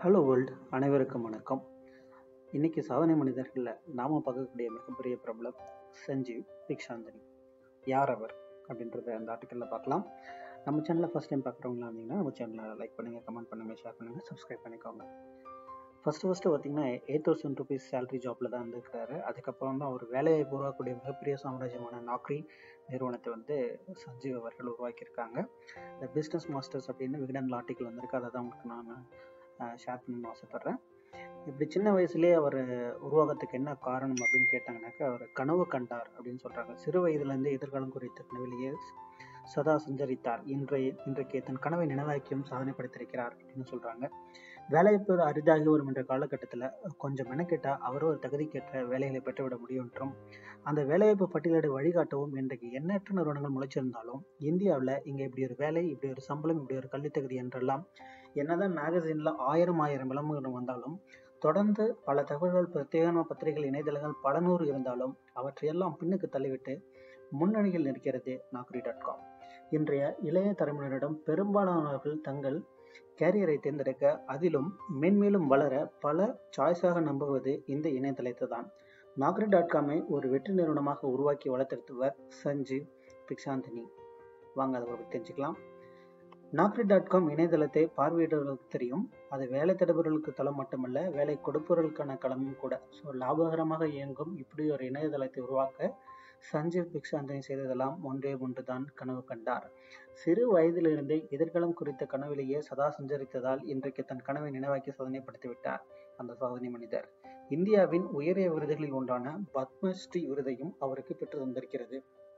hello world அனைவருக்கும் வணக்கம் இன்னைக்கு சாதனை மனிதர்களில் நாம பார்க்கக்கூடிய மிகப்பெரிய பிரபலம் சஞ்சீவ் பிக்ஷாந்தனி யார் அவர் அப்படின்றத அந்த ஆர்டிக்கலில் பார்க்கலாம் நம்ம சேனலில் ஃபஸ்ட் டைம் பார்க்குறவங்களா இருந்தீங்கன்னா நம்ம சேனலை லைக் பண்ணுங்கள் கமெண்ட் பண்ணுங்கள் ஷேர் பண்ணுங்கள் சப்ஸ்கிரைப் பண்ணிக்கோங்க ஃபஸ்ட்டு ஃபஸ்ட்டு பார்த்தீங்கன்னா எயிட் தௌசண்ட் ருபீஸ் சேலரி ஜாப்பில் தான் இருந்திருக்காரு அதுக்கப்புறம் தான் அவர் வேலையை உருவாக்கக்கூடிய மிகப்பெரிய சாம்ராஜ்யமான நாக்ரி நிறுவனத்தை வந்து சஞ்சீவ் அவர்கள் உருவாக்கியிருக்காங்க இந்த பிஸ்னஸ் மாஸ்டர்ஸ் அப்படின்னு விகடன் ஆர்டிக்கல் வந்திருக்கு அதை தான் உங்களுக்கு நான் ஷேர் பண்ணணும்னு ஆசைப்பட்றேன் இப்படி சின்ன வயசுலேயே அவர் உருவாகத்துக்கு என்ன காரணம் அப்படின்னு கேட்டாங்கனாக்கா அவர் கனவு கண்டார் அப்படின்னு சொல்கிறாங்க சிறு வயதுலேருந்து எதிர்காலம் குறித்த கனவிலேயே சதா சஞ்சரித்தார் இன்றைய இன்றைக்கு தன் கனவை நினைவாக்கியும் சாதனை படைத்திருக்கிறார் அப்படின்னு சொல்கிறாங்க வேலைவாய்ப்பு அரிதாகி வரும் என்ற காலகட்டத்தில் கொஞ்சம் மெனக்கெட்டால் அவரும் ஒரு தகுதிக்கேற்ற வேலைகளை பெற்றுவிட முடியும் என்றும் அந்த வேலைவாய்ப்பு பட்டியலிட வழிகாட்டவும் இன்றைக்கு எண்ணற்ற நிறுவனங்கள் முளைச்சிருந்தாலும் இந்தியாவில் இங்கே இப்படி ஒரு வேலை இப்படி ஒரு சம்பளம் இப்படி ஒரு கல்வி தகுதி என்றெல்லாம் என்னதான் மேகசினில் ஆயிரம் ஆயிரம் விளம்பரங்கள் வந்தாலும் தொடர்ந்து பல தகவல்கள் பிரத்யேகமான பத்திரிகைகள் இணையதளங்கள் பல நூறு இருந்தாலும் அவற்றையெல்லாம் பின்னுக்கு தள்ளிவிட்டு முன்னணியில் நிற்கிறது நாக்ரி டாட் காம் இன்றைய இளைய தலைமுறையினரிடம் பெரும்பாலானவர்கள் தங்கள் கேரியரை தேர்ந்தெடுக்க அதிலும் மென்மேலும் வளர பல சாய்ஸாக நம்புவது இந்த இணையதளத்தை தான் நாக்ரி டாட் காமை ஒரு வெற்றி நிறுவனமாக உருவாக்கி வளர்த்தெடுத்தவர் சஞ்சீவ் பிக்ஷாந்தினி வாங்க அதை பற்றி தெரிஞ்சுக்கலாம் நாக்ரி டாட் காம் இணையதளத்தை பார்வையிடுவர்களுக்கு தெரியும் அது வேலை தேடுபவர்களுக்கு தளம் மட்டுமல்ல வேலை கொடுப்பவர்களுக்கான களமும் கூட ஸோ லாபகரமாக இயங்கும் இப்படி ஒரு இணையதளத்தை உருவாக்க சஞ்சீவ் பிக்ஷாந்தனி செய்ததெல்லாம் ஒன்றே ஒன்றுதான் கனவு கண்டார் சிறு வயதிலிருந்தே எதிர்காலம் குறித்த கனவிலேயே சதா சஞ்சரித்ததால் இன்றைக்கு தன் கனவை நினைவாக்கி சாதனைப்படுத்திவிட்டார் அந்த சாதனை மனிதர் இந்தியாவின் உயரிய விருதுகளில் ஒன்றான பத்மஸ்ரீ விருதையும் அவருக்கு பெற்று தந்திருக்கிறது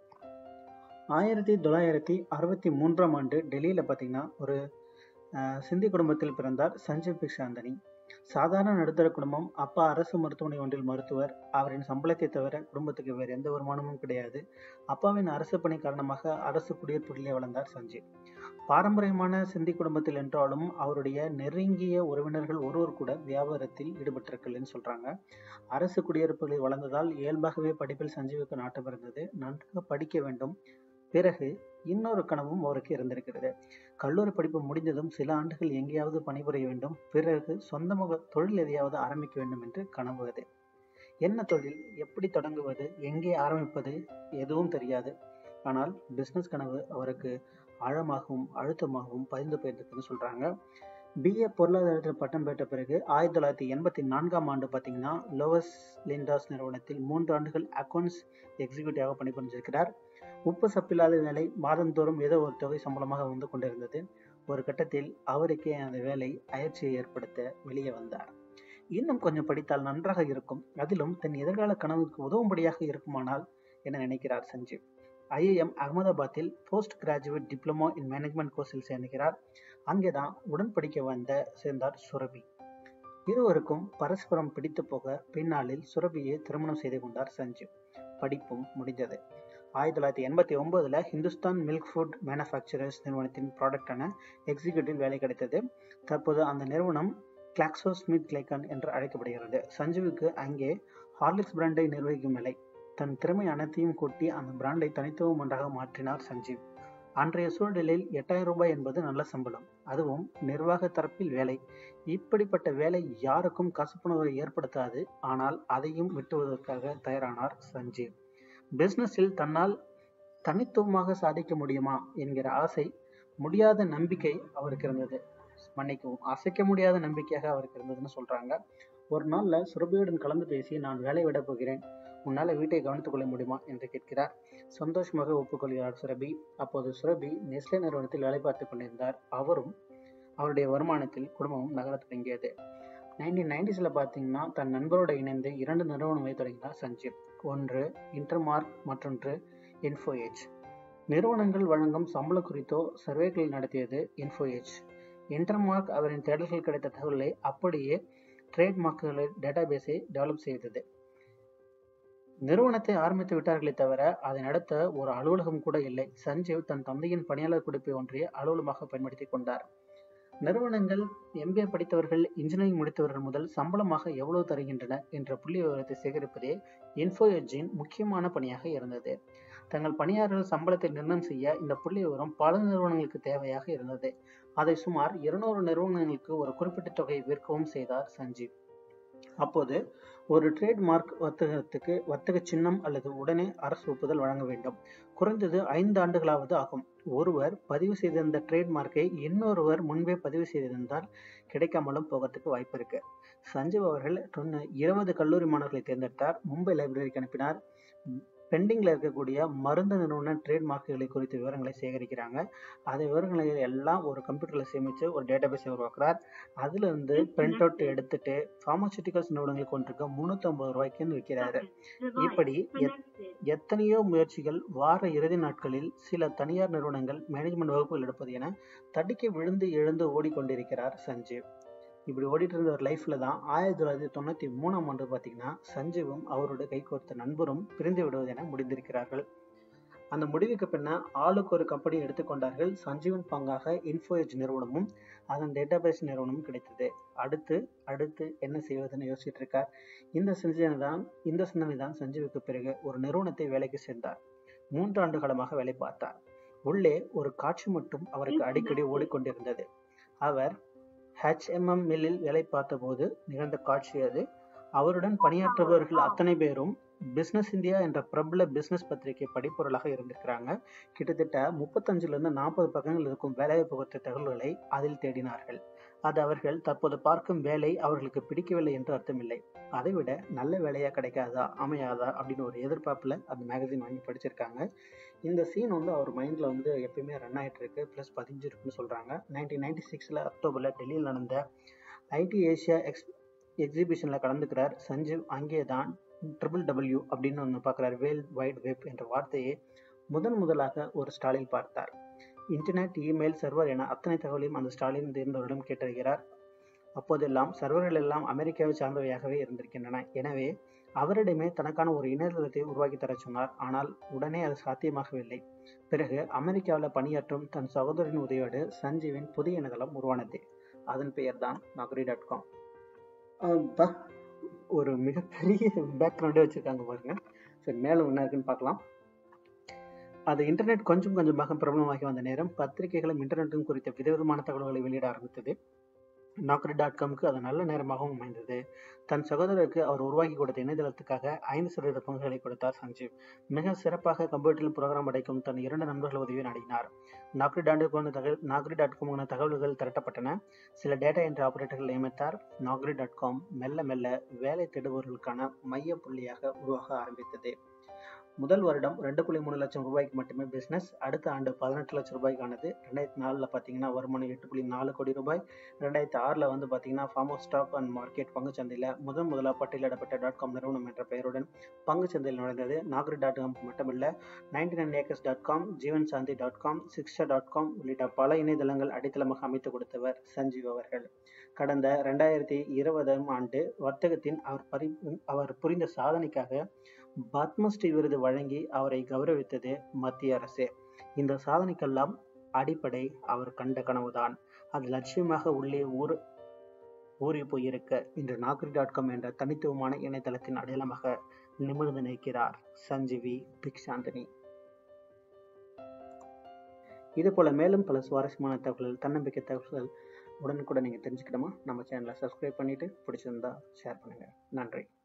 ஆயிரத்தி தொள்ளாயிரத்தி அறுபத்தி மூன்றாம் ஆண்டு டெல்லியில் பார்த்தீங்கன்னா ஒரு சிந்தி குடும்பத்தில் பிறந்தார் சஞ்சீவ் பிக்ஷாந்தனி சாதாரண நடுத்தர குடும்பம் அப்பா அரசு மருத்துவமனை ஒன்றில் மருத்துவர் அவரின் சம்பளத்தை தவிர குடும்பத்துக்கு வேறு எந்த வருமானமும் கிடையாது அப்பாவின் அரசு பணி காரணமாக அரசு குடியிருப்புகளிலே வளர்ந்தார் சஞ்சீவ் பாரம்பரியமான சிந்தி குடும்பத்தில் என்றாலும் அவருடைய நெருங்கிய உறவினர்கள் ஒருவர் கூட வியாபாரத்தில் ஈடுபட்டிருக்கலன்னு சொல்றாங்க அரசு குடியிருப்புகளில் வளர்ந்ததால் இயல்பாகவே படிப்பில் சஞ்சீவுக்கு நாட்டம் இருந்தது நன்றாக படிக்க வேண்டும் பிறகு இன்னொரு கனவும் அவருக்கு இருந்திருக்கிறது கல்லூரி படிப்பு முடிந்ததும் சில ஆண்டுகள் எங்கேயாவது பணிபுரிய வேண்டும் பிறகு சொந்தமாக தொழில் எதையாவது ஆரம்பிக்க வேண்டும் என்று கனவு அது என்ன தொழில் எப்படி தொடங்குவது எங்கே ஆரம்பிப்பது எதுவும் தெரியாது ஆனால் பிஸ்னஸ் கனவு அவருக்கு ஆழமாகவும் அழுத்தமாகவும் பதிந்து போயிருக்குன்னு சொல்றாங்க பிஏ பொருளாதாரத்தில் பட்டம் பெற்ற பிறகு ஆயிரத்தி தொள்ளாயிரத்தி எண்பத்தி நான்காம் ஆண்டு பார்த்தீங்கன்னா லோவஸ் லிண்டாஸ் நிறுவனத்தில் மூன்று ஆண்டுகள் அக்கௌண்ட்ஸ் எக்ஸிக்யூட்டிவாக பணிபுரிஞ்சிருக்கிறார் உப்பு சப்பில்லாத வேலை மாதந்தோறும் ஏதோ ஒரு தொகை சம்பளமாக வந்து கொண்டிருந்தது ஒரு கட்டத்தில் அவருக்கே அந்த வேலை அயற்சியை ஏற்படுத்த வெளியே வந்தார் இன்னும் கொஞ்சம் படித்தால் நன்றாக இருக்கும் அதிலும் தன் எதிர்கால கனவுக்கு உதவும்படியாக இருக்குமானால் என நினைக்கிறார் சஞ்சீவ் ஐஐஎம் அகமதாபாத்தில் post graduate diploma in management கோர்ஸில் சேர்ந்துகிறார் அங்கேதான் உடன் படிக்க வந்த சேர்ந்தார் சுரபி இருவருக்கும் பரஸ்பரம் பிடித்து போக பின்னாளில் சுரபியை திருமணம் செய்து கொண்டார் சஞ்சீவ் படிப்பும் முடிந்தது ஆயிரத்தி தொள்ளாயிரத்தி எண்பத்தி ஒன்பதுல ஹிந்துஸ்தான் மில்க் ஃபுட் மேனுஃபேக்சரர்ஸ் நிறுவனத்தின் ப்ராடக்டான எக்ஸிக்யூட்டிவ் வேலை கிடைத்தது தற்போது அந்த நிறுவனம் கிளாக்ஸோ ஸ்மித் கிளைக்கான் என்று அழைக்கப்படுகிறது சஞ்சீவுக்கு அங்கே ஹார்லிக்ஸ் பிராண்டை நிர்வகிக்கும் வேலை தன் திறமை அனைத்தையும் கூட்டி அந்த பிராண்டை தனித்துவம் ஒன்றாக மாற்றினார் சஞ்சீவ் அன்றைய சூழ்நிலையில் எட்டாயிரம் ரூபாய் என்பது நல்ல சம்பளம் அதுவும் நிர்வாக தரப்பில் வேலை இப்படிப்பட்ட வேலை யாருக்கும் கசப்புணர்வை ஏற்படுத்தாது ஆனால் அதையும் விட்டுவதற்காக தயாரானார் சஞ்சீவ் பிசினஸில் தன்னால் தனித்துவமாக சாதிக்க முடியுமா என்கிற ஆசை முடியாத நம்பிக்கை அவருக்கு இருந்தது மன்னிக்கவும் அசைக்க முடியாத நம்பிக்கையாக அவருக்கு இருந்ததுன்னு சொல்றாங்க ஒரு நாள்ல சுரபியுடன் கலந்து பேசி நான் வேலை விட போகிறேன் உன்னால வீட்டை கவனித்துக் கொள்ள முடியுமா என்று கேட்கிறார் சந்தோஷமாக ஒப்புக்கொள்கிறார் சுரபி அப்போது சுரபி நெஸ்லே நிறுவனத்தில் வேலை பார்த்து கொண்டிருந்தார் அவரும் அவருடைய வருமானத்தில் குடும்பமும் நகர தொடங்கியது நைன்டீன் நைன்டிஸில் பார்த்தீங்கன்னா தன் நண்பரோடு இணைந்து இரண்டு நிறுவனங்களை தொடங்கினார் சஞ்சீவ் ஒன்று இன்டர்மார்க் மற்றொன்று இன்ஃபோஏஜ் நிறுவனங்கள் வழங்கும் சம்பளம் குறித்தோ சர்வேக்கள் நடத்தியது இன்ஃபோஏஜ் இன்டர்மார்க் அவரின் தேடல்கள் கிடைத்த தகவலை அப்படியே ட்ரேட்மார்க்குகளை டேட்டாபேஸை டெவலப் செய்தது நிறுவனத்தை ஆரம்பித்து விட்டார்களே தவிர அதை நடத்த ஒரு அலுவலகம் கூட இல்லை சஞ்சீவ் தன் தந்தையின் பணியாளர் குடிப்பை ஒன்றிய அலுவலகமாக பயன்படுத்தி கொண்டார் நிறுவனங்கள் எம்பிஏ படித்தவர்கள் இன்ஜினியரிங் முடித்தவர்கள் முதல் சம்பளமாக எவ்வளவு தருகின்றன என்ற புள்ளி விவரத்தை சேகரிப்பதே இன்ஃபோஎஜின் முக்கியமான பணியாக இருந்தது தங்கள் பணியாளர்கள் சம்பளத்தை நிர்ணயம் செய்ய இந்த புள்ளி விவரம் பல நிறுவனங்களுக்கு தேவையாக இருந்தது அதை சுமார் இருநூறு நிறுவனங்களுக்கு ஒரு குறிப்பிட்ட தொகையை விற்கவும் செய்தார் சஞ்சீவ் அப்போது ஒரு ட்ரேட்மார்க் வர்த்தகத்துக்கு வர்த்தக சின்னம் அல்லது உடனே அரசு ஒப்புதல் வழங்க வேண்டும் குறைந்தது ஐந்து ஆண்டுகளாவது ஆகும் ஒருவர் பதிவு செய்திருந்த ட்ரேட்மார்க்கை இன்னொருவர் முன்பே பதிவு செய்திருந்தால் கிடைக்காமலும் போகிறதுக்கு வாய்ப்பு இருக்கு சஞ்சீவ் அவர்கள் இருபது கல்லூரி மாணவர்களை தேர்ந்தெடுத்தார் மும்பை லைப்ரரிக்கு அனுப்பினார் பெண்டிங்கில் இருக்கக்கூடிய மருந்து நிறுவன ட்ரேட்மார்க்குகளை குறித்த விவரங்களை சேகரிக்கிறாங்க அந்த விவரங்களை எல்லாம் ஒரு கம்ப்யூட்டரில் சேமித்து ஒரு டேட்டா பேஸை உருவாக்குறார் அதுலேருந்து பிரிண்ட் அவுட் எடுத்துட்டு ஃபார்மாசூட்டிகல்ஸ் நிறுவனங்களுக்கு கொண்டிருக்க முந்நூற்றம்பது ரூபாய்க்குன்னு விற்கிறாரு இப்படி எத்தனையோ முயற்சிகள் வார இறுதி நாட்களில் சில தனியார் நிறுவனங்கள் மேனேஜ்மெண்ட் வகுப்புகள் எடுப்பது என தடுக்கி விழுந்து எழுந்து ஓடிக்கொண்டிருக்கிறார் சஞ்சீவ் இப்படி ஓடிட்டு இருந்த ஒரு லைஃப்ல தான் ஆயிரத்தி தொள்ளாயிரத்தி தொண்ணூத்தி மூணாம் ஆண்டு பார்த்தீங்கன்னா சஞ்சீவும் அவரோட கைகோர்த்த நண்பரும் பிரிந்து விடுவது என முடிந்திருக்கிறார்கள் அந்த முடிவுக்கு பின்ன ஆளுக்கு ஒரு கம்பெனி எடுத்துக்கொண்டார்கள் சஞ்சீவன் பங்காக இன்ஃபோஎஜ் நிறுவனமும் அதன் டேட்டாபேஸ் நிறுவனமும் கிடைத்தது அடுத்து அடுத்து என்ன செய்வதுன்னு யோசிச்சுட்டு இருக்கார் இந்த சிந்தனை தான் இந்த சிந்தனை தான் சஞ்சீவுக்கு பிறகு ஒரு நிறுவனத்தை வேலைக்கு சேர்ந்தார் மூன்று ஆண்டு காலமாக வேலை பார்த்தார் உள்ளே ஒரு காட்சி மட்டும் அவருக்கு அடிக்கடி ஓடிக்கொண்டிருந்தது அவர் ஹெச்எம்எம் மில்லில் வேலை பார்த்தபோது நிகழ்ந்த காட்சி அது அவருடன் பணியாற்றுபவர்கள் அத்தனை பேரும் பிசினஸ் இந்தியா என்ற பிரபல பிசினஸ் பத்திரிகை படிப்பொருளாக இருந்திருக்கிறாங்க கிட்டத்தட்ட முப்பத்தஞ்சுல இருந்து நாற்பது பக்கங்கள் இருக்கும் வேலைவாய்ப்பு பற்றிய தகவல்களை அதில் தேடினார்கள் அது அவர்கள் தற்போது பார்க்கும் வேலை அவர்களுக்கு பிடிக்கவில்லை என்று அர்த்தமில்லை அதை விட நல்ல வேலையா கிடைக்காதா அமையாதா அப்படின்னு ஒரு எதிர்பார்ப்புல அந்த மேகசின் வாங்கி படிச்சிருக்காங்க இந்த சீன் வந்து அவர் மைண்ட்ல வந்து எப்பயுமே ரன் ஆயிட்டு இருக்கு பிளஸ் பதிஞ்சிருக்குன்னு சொல்றாங்க நைன்டீன் நைன்டி சிக்ஸ்ல அக்டோபர்ல டெல்லியில் நடந்த ஐடி ஏஷியா எக்ஸ் எக்ஸிபிஷன்ல கலந்துக்கிறார் சஞ்சீவ் அங்கே தான் ட்ரிபிள் டபிள்யூ அப்படின்னு ஒன்று பார்க்குறாரு வேர்ல்ட் வைட் வெப் என்ற வார்த்தையை முதன் முதலாக ஒரு ஸ்டாலில் பார்த்தார் இன்டர்நெட் இமெயில் சர்வர் என அத்தனை தகவலையும் அந்த ஸ்டாலின் இருந்தவரிடம் கேட்டறிகிறார் அப்போதெல்லாம் சர்வர்கள் எல்லாம் அமெரிக்காவை சார்ந்தவையாகவே இருந்திருக்கின்றன எனவே அவரிடமே தனக்கான ஒரு இணையதளத்தை உருவாக்கி தர சொன்னார் ஆனால் உடனே அது சாத்தியமாகவில்லை பிறகு அமெரிக்காவில் பணியாற்றும் தன் சகோதரின் உதவியோடு சஞ்சீவின் புதிய இணையதளம் உருவானது அதன் பெயர் தான் நகரி டாட் காம் ஒரு மிகப்பெரிய பேக்ரவுண்டே வச்சுருக்காங்க பாருங்க சரி மேலும் என்ன இருக்குன்னு பார்க்கலாம் அது இன்டர்நெட் கொஞ்சம் கொஞ்சமாக பிரபலமாகி வந்த நேரம் பத்திரிகைகளும் இன்டர்நெட்டும் குறித்த விதவிதமான தகவல்களை வெளியிட ஆரம்பித்தது நாக்கரி டாட் காம்க்கு அது நல்ல நேரமாகவும் அமைந்தது தன் சகோதரருக்கு அவர் உருவாக்கி கொடுத்த இணையதளத்துக்காக ஐந்து சதவீத பங்குகளை கொடுத்தார் சஞ்சீவ் மிக சிறப்பாக கம்ப்யூட்டரில் புரோகிராம் அடைக்கும் தன் இரண்டு நண்பர்கள் உதவியை நாடினார் நாக்ரி டாட் காம் தகவல் நாக்ரி டாட் காம் தகவல்கள் திரட்டப்பட்டன சில டேட்டா என்ற ஆபரேட்டர்கள் நியமித்தார் நாக்ரி டாட் காம் மெல்ல மெல்ல வேலை தேடுபவர்களுக்கான மைய புள்ளியாக உருவாக ஆரம்பித்தது முதல் வருடம் ரெண்டு புள்ளி மூணு லட்சம் ரூபாய்க்கு மட்டுமே பிஸ்னஸ் அடுத்த ஆண்டு பதினெட்டு லட்சம் ரூபாய்க்கானது ரெண்டாயிரத்தி நாலில் பார்த்தீங்கன்னா வருமானம் எட்டு புள்ளி நாலு கோடி ரூபாய் ரெண்டாயிரத்தி ஆறில் வந்து பார்த்தீங்கன்னா ஃபார்மோ ஸ்டாக் அண்ட் மார்க்கெட் பங்குச்சந்தையில் முதன் முதலாக பட்டியலிடப்பட்ட டாட் காம் நிறுவனம் என்ற பெயருடன் பங்குச்சந்தையில் நுழைந்தது நாகரி டாட் காம் மட்டுமல்ல ninety nine acres dot com Jeevan Sathi dot com Shiksha dot com உள்ளிட்ட பல இணையதளங்கள் அடித்தளமாக அமைத்து கொடுத்தவர் சஞ்சீவ் அவர்கள் கடந்த ரெண்டாயிரத்தி இருபதாம் ஆண்டு வர்த்தகத்தின் அவர் பரி அவர் புரிந்த சாதனைக்காக பத்மஸ்ரீ விருது வழங்கி அவரை கௌரவித்தது மத்திய அரசு இந்த சாதனைக்கெல்லாம் அடிப்படை அவர் கண்ட கனவுதான் அது லட்சியமாக உள்ளே ஊர் ஊறி போயிருக்க இன்று நாகரி டாட் காம் என்ற தனித்துவமான இணையதளத்தின் அடையாளமாக நிமிர்ந்து நிற்கிறார் சஞ்சீவி பிக்ஷாந்தனி இது போல மேலும் பல சுவாரஸ்யமான தகவல்கள் தன்னம்பிக்கை தகவல்கள் உடனுக்குடன் நீங்கள் தெரிஞ்சுக்கணுமா நம்ம சேனலை சப்ஸ்கிரைப் பண்ணிட்டு பிடிச்சிருந்தா ஷேர் பண்ணுங்க நன்றி